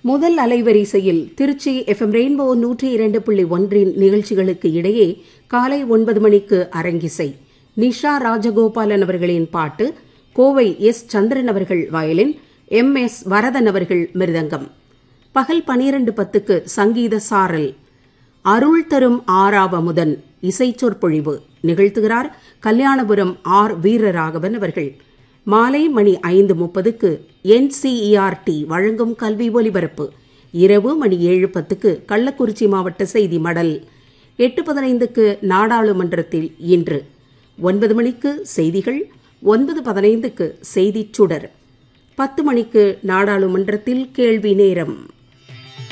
முதல் அலைவரிசையில் Trichy FM rainbow நூற்றி இரண்டு புள்ளி ஒன்றின் நிகழ்ச்சிகளுக்கு இடையே காலை ஒன்பது மணிக்கு அரங்கிசை நிஷா ராஜகோபாலன் அவர்களின் பாட்டு கோவை எஸ் சந்திரன் அவர்கள் வயலின் எம் எஸ் வரதன் அவர்கள் மிருதங்கம் பகல் பனிரெண்டு பத்துக்கு சங்கீத சாரல் அருள் தரும் ஆறாவமுதன் இசை சொற்பொழிவு நிகழ்த்துகிறார் கல்யாணபுரம் ஆர் வீரராகவன் அவர்கள் மாலை மணி ஐந்து முப்பதுக்கு என்சிஇஆர்டி வழங்கும் கல்வி ஒலிபரப்பு இரவு மணி ஏழு பத்துக்கு கள்ளக்குறிச்சி மாவட்ட செய்தி மடல் எட்டு பதினைந்துக்கு நாடாளுமன்றத்தில் இன்று ஒன்பது மணிக்கு செய்திகள் ஒன்பது பதினைந்துக்கு செய்திச் சுடர் பத்து மணிக்கு நாடாளுமன்றத்தில் கேள்வி நேரம்